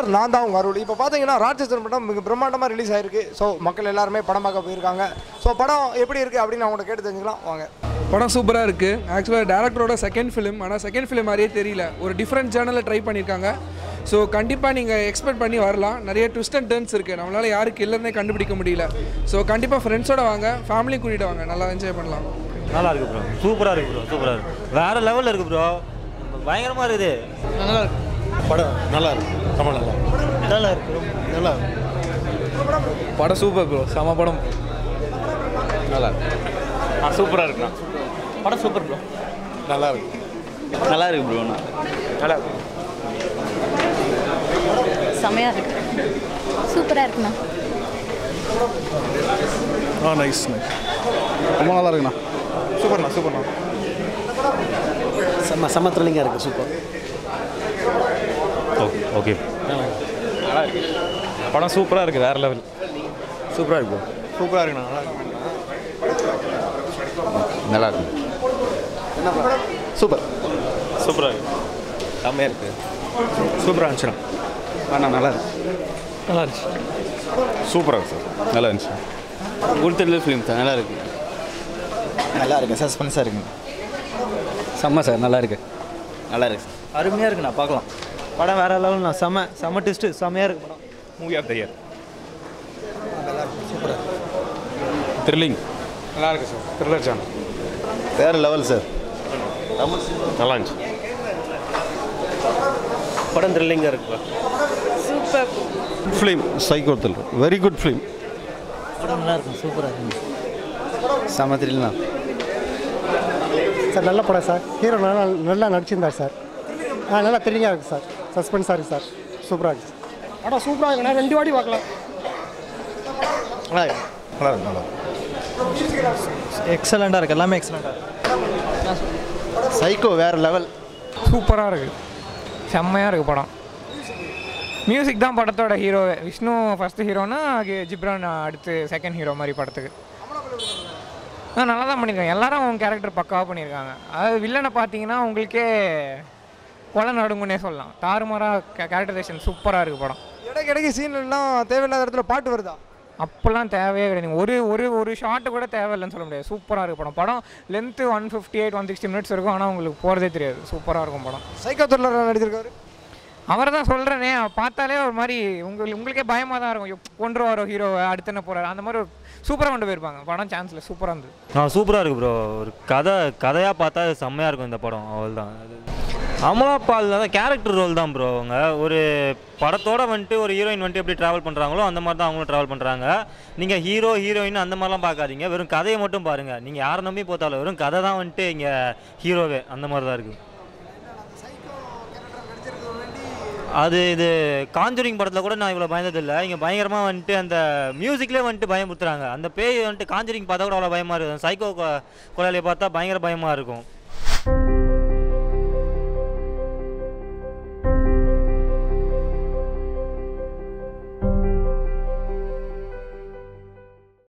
sir நான் தான் உங்கள் அருள் இப்போ பார்த்தீங்கன்னா ராட்சசன் படம் மிக பிரம்மாண்டமாக ரிலீஸ் ஆயிருக்கு ஸோ மக்கள் எல்லாருமே படம் பார்க்க போயிருக்காங்க ஸோ படம் எப்படி இருக்குது அப்படின்னு அவங்கள்ட்ட கேட்டு தெரிஞ்சுக்கலாம் வாங்க படம் சூப்பராக இருக்குது ஆக்சுவலாக டேரக்டரோட செகண்ட் ஃபிலிம் ஆனால் செகண்ட் ஃபிலிம் மாதிரியே தெரியல ஒரு டிஃப்ரெண்ட் ஜேர்னலில் ட்ரை பண்ணியிருக்காங்க ஸோ கண்டிப்பாக நீங்கள் எக்ஸ்பெக்ட் பண்ணி வரலாம் நிறைய ட்விஸ்ட் அண்ட் டர்ன்ஸ் இருக்குது நம்மளால் யாருக்கு இல்லைன்னே கண்டுபிடிக்க முடியல ஸோ கண்டிப்பாக ஃப்ரெண்ட்ஸோட வாங்க ஃபேமிலி கூட்டிகிட்டு வாங்க நல்லா என்ஜாய் பண்ணலாம் நல்லா இருக்கு ப்ரோ சூப்பராக இருக்கு ப்ரோ சூப்பராக இருக்கு வேற லெவலில் இருக்கு ப்ரோ பயங்கரமாக இருக்குது நல்லா இருக்கு படம் நல்லா இருக்கு ரொம்ப நல்லா நல்லா இருக்கு நல்லா இருக்கு படம் சூப்பர் ப்ரோ செம படம் நல்லா இருக்கு ஆ சூப்பராக இருக்குண்ணா படம் சூப்பர் ப்ரோ நல்லா இருக்கு நல்லா இருக்கு ப்ரோ நல்லா செமையாக இருக்கு சூப்பராக இருக்குண்ணா ஆ நைஸ் நைஸ் ரொம்ப நல்லா இருக்குண்ணா சூப்பர்ண்ணா சூப்பர்ண்ணா செம்ம செம்ம த்ரில்லிங்காக இருக்குது சூப்பர் ஓகே ஓகே படம் சூப்பராக இருக்குது வேறு லெவல் சூப்பராக இருக்கு சூப்பராக இருக்குண்ணா நல்லா இருக்கு நல்லா இருக்கு சூப்பர் சூப்பராக இருக்குது செம்மையாக இருக்குது சூப்பராக இருந்துச்சுண்ணா அண்ணா நல்லா இருக்கு நல்லா இருந்துச்சு சூப்பராக இருக்கு சார் நல்லா இருந்துச்சு குட் ஃபிலிம் சார் நல்லா இருக்கு நல்லா இருக்கு சஸ்பென்ஸாக இருக்குங்க செம்ம சார் நல்லா இருக்கு நல்லா இருக்கு அருமையாக இருக்குண்ணா பார்க்கலாம் படம் வேற லெவல்ண்ணா செம்ம செம்ம டெஸ்ட்டு செம்மையாக இருக்கு படம் movie of the year thrilling நல்லா இருக்கு சார் த்ரில்லர் சேனல் வேறு லெவல் சார் நல்லா இருந்துச்சு படம் த்ரில்லிங்காக இருக்குப்பா film psycho thriller very good film படம் நல்லா இருக்கும் சூப்பராக இருக்கு செம த்ரில்னா சார் நல்ல படம் சார் ஹீரோ நல்லா நல்லா நடிச்சிருந்தார் சார் ஆ நல்லா த்ரில்லிங்காக இருக்குது சார் சஸ்பென்ஸாக இருக்குது சார் சூப்பராக இருக்குது படம் சூப்பராக இருக்குண்ணா ரெண்டு வாட்டி பார்க்கலாம் நல்லா இருக்கு நல்லா இருக்கு நல்லா இருக்கு எக்ஸலண்ட்டாக இருக்குது எல்லாமே எக்ஸலண்ட்டாக சைக்கோ வேறு லெவல் சூப்பராக இருக்குது செம்மையாக இருக்குது படம் மியூசிக் தான் படத்தோட ஹீரோவே விஷ்ணு ஃபஸ்ட்டு ஹீரோனா ஜிப்ரான் அடுத்து செகண்ட் ஹீரோ மாதிரி படத்துக்கு ஆ நல்லா தான் பண்ணியிருக்காங்க எல்லாரும் அவங்க கேரக்டர் பக்காவாக பண்ணியிருக்காங்க அதாவது வில்லனை பார்த்தீங்கன்னா உங்களுக்கே கொலை நடுங்குன்னே சொல்லலாம் தாறுமாறாக கேரக்டரைசேஷன் சூப்பராக இருக்குது படம் இடைக்கு இடைக்கு சீன்லாம் தேவையில்லாத இடத்துல பாட்டு வருதா அப்போல்லாம் தேவையே கிடையாது ஒரு ஒரு ஒரு ஷாட்டு கூட தேவையில்லைன்னு சொல்ல முடியாது சூப்பராக இருக்கு படம் படம் length one fifty eight one sixty minutes இருக்கும் ஆனால் உங்களுக்கு போகிறதே தெரியாது சூப்பராக இருக்கும் படம் சைக்கோ த்ரில்லர் நடிச்சிருக்காரு அவரை தான் சொல்கிறேனே பார்த்தாலே ஒரு மாதிரி உங்களுக்கு உங்களுக்கே பயமாக தான் இருக்கும் ஐயோ, கொன்றுவாரோ ஹீரோவை அடுத்து என்ன போகிறாரு அந்த மாதிரி ஒரு சூப்பராக கொண்டு போயிருப்பாங்க படம் சான்ஸில் சூப்பராக இருந்தது ஆ சூப்பராக இருக்கு ப்ரோ ஒரு கதை கதையாக பார்த்தா செம்மையாக இருக்கும் இந்த படம் அவ்வளோதான் அமலா பால் தான் கேரக்டர் ரோல் தான் ப்ரோ அவங்க ஒரு படத்தோட வந்துட்டு ஒரு ஹீரோயின் வந்துட்டு எப்படி ட்ராவல் பண்ணுறாங்களோ அந்த மாதிரி தான் அவங்களும் ட்ராவல் பண்ணுறாங்க நீங்கள் ஹீரோ ஹீரோயின் அந்த மாதிரிலாம் பார்க்காதீங்க வெறும் கதையை மட்டும் பாருங்கள் நீங்கள் யாரை நம்பி போத்தாலும் வெறும் கதை தான் வந்துட்டு இங்கே ஹீரோவே அந்த மாதிரி தான் இருக்குது அது இது காஞ்சூரிங் படத்தில் கூட நான் இவ்வளோ பயந்ததில்லை இங்கே பயங்கரமாக வந்துட்டு அந்த மியூசிக்லேயே வந்துட்டு பயமுறுத்துறாங்க அந்த பேய் வந்துட்டு காஞ்சூரிங் பார்த்தா கூட அவ்வளோ பயமாக இருக்கும் சைக்கோ கொ- கொலையாளியை பார்த்தா பயங்கர பயமாக இருக்கும்